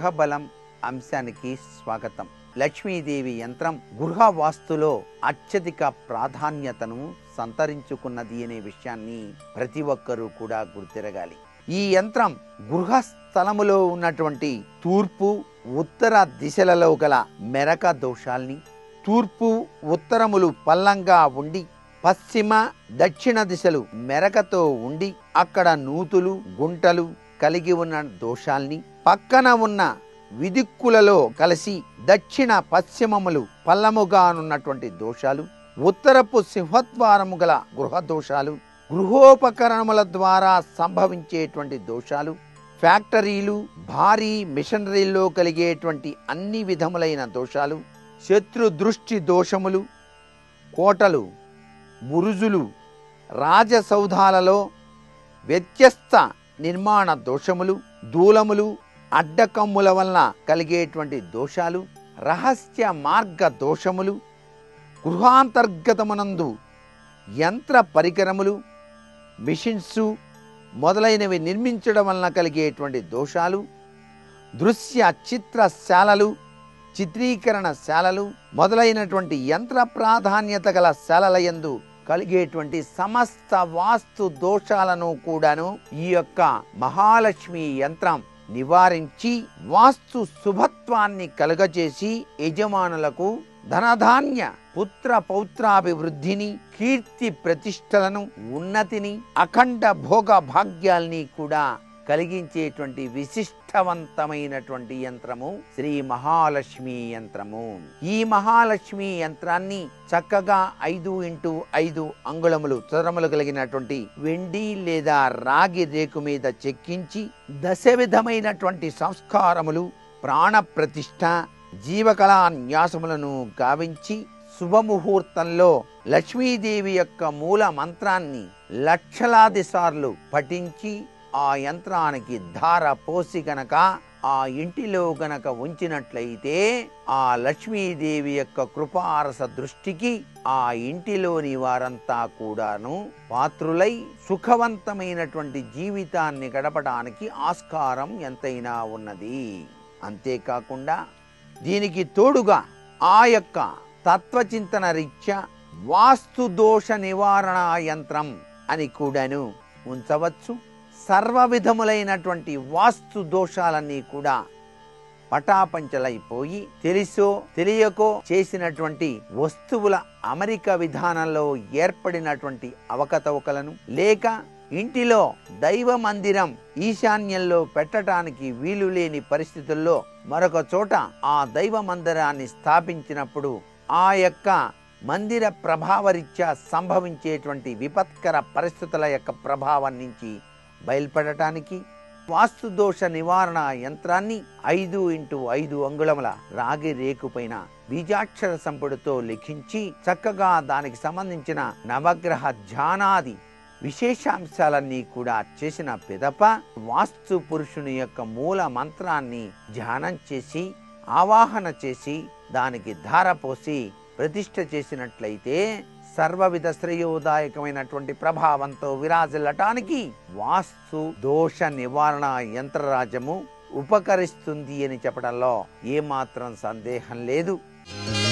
గ్రహబలం అంశానికి స్వాగతం లక్ష్మీదేవి యంత్రం గృహ వాస్తులో అత్యధిక ప్రాధాన్యతను సంతరించుకున్నది అనే విషయాన్ని ప్రతి ఒక్కరూ కూడా గుర్తిరగాలి ఈ యంత్రం గృహ స్థలములో ఉన్నటువంటి తూర్పు ఉత్తర దిశలలో గల మెరక దోషాల్ని తూర్పు ఉత్తరములు పల్లంగా ఉండి పశ్చిమ దక్షిణ దిశలు మెరకతో ఉండి అక్కడ నూతులు గుంటలు కలిగి ఉన్న దోషాల్ని పక్కన ఉన్న విదిక్కులలో కలిసి దక్షిణ పశ్చిమములు పల్లముగానున్నటువంటి దోషాలు ఉత్తరపు సింహద్వారము గల గృహ దోషాలు గృహోపకరణముల ద్వారా సంభవించేటువంటి దోషాలు ఫ్యాక్టరీలు భారీ మిషనరీల్లో కలిగేటువంటి అన్ని విధములైన దోషాలు శత్రు దృష్టి దోషములు కోటలు బురుజులు రాజసౌధాలలో వ్యత్యస్త నిర్మాణ దోషములు దూలములు అడ్డకమ్ముల వలన కలిగేటువంటి దోషాలు రహస్య మార్గ దోషములు గృహాంతర్గతమునందు యంత్ర పరికరములు మిషన్స్ మొదలైనవి నిర్మించడం వలన కలిగేటువంటి దోషాలు దృశ్య చిత్రశాలలు చిత్రీకరణ శాలలు మొదలైనటువంటి యంత్ర ప్రాధాన్యత గల శాలల యందు కలిగేటువంటి సమస్త వాస్తు దోషాలను కూడాను ఈ యొక్క మహాలక్ష్మి యంత్రం నివారించి వాస్తు శుభత్వాన్ని కలుగజేసి యజమానులకు ధనధాన్య పుత్ర పౌత్రాభివృద్ధిని కీర్తి ప్రతిష్టలను ఉన్నతిని అఖండ భోగ భాగ్యాల్ని కూడా కలిగించేటువంటి విశిష్టవంతమైనటువంటి యంత్రము శ్రీ మహాలక్ష్మి యంత్రము ఈ మహాలక్ష్మి యంత్రాన్ని చక్కగా ఐదు ఇంటూ ఐదు అంగుళములు చదరములు కలిగినటువంటి వెండి లేదా రాగి రేకు మీద చెక్కించి దశ విధమైనటువంటి సంస్కారములు ప్రాణ ప్రతిష్ఠ జీవకళా న్యాసములను గావించి శుభముహూర్తంలో లక్ష్మీదేవి యొక్క మూల మంత్రాన్ని లక్షలాది సార్లు పఠించి ఆ యంత్రానికి ధార పోసి గనక ఆ ఇంటిలో గనక ఉంచినట్లయితే ఆ లక్ష్మీదేవి యొక్క కృపారస దృష్టికి ఆ ఇంటిలోని వారంతా కూడాను పాత్రులై సుఖవంతమైనటువంటి జీవితాన్ని గడపడానికి ఆస్కారం ఎంతైనా ఉన్నది అంతేకాకుండా దీనికి తోడుగా ఆ యొక్క తత్వచింతన రీత్యా వాస్తు దోష నివారణ యంత్రం అని కూడాను ఉంచవచ్చు సర్వ విధములైనటువంటి వాస్తు దోషాలన్నీ కూడా పటాపంచలైపోయి తెలిసో తెలియకో చేసినటువంటి వస్తువుల అమరిక విధానంలో ఏర్పడినటువంటి అవకతవకలను లేక ఇంటిలో దైవ మందిరం ఈశాన్యంలో పెట్టడానికి వీలు లేని పరిస్థితుల్లో మరొక చోట ఆ దైవ మందిరాన్ని స్థాపించినప్పుడు ఆ యొక్క మందిర ప్రభావరీత్యా సంభవించేటువంటి విపత్కర పరిస్థితుల యొక్క ప్రభావం నుంచి బయల్పడటానికి వాస్తు దోష నివారణ యంత్రాన్ని ఐదు ఇంటూ ఐదు అంగుళముల రాగి రేకు పైన బీజాక్షర సంపుడుతో లిఖించి చక్కగా దానికి సంబంధించిన నవగ్రహ ధ్యానాది విశేషాంశాలన్నీ కూడా చేసిన పిదప వాస్తు పురుషుని యొక్క మూల మంత్రాన్ని ధ్యానం చేసి ఆవాహన చేసి దానికి ధార పోసి ప్రతిష్ఠ చేసినట్లయితే సర్వవిధ శ్రేయోదాయకమైనటువంటి ప్రభావంతో విరాజిల్లటానికి వాస్తు దోష నివారణ యంత్రరాజము ఉపకరిస్తుంది అని చెప్పడంలో ఏమాత్రం సందేహం లేదు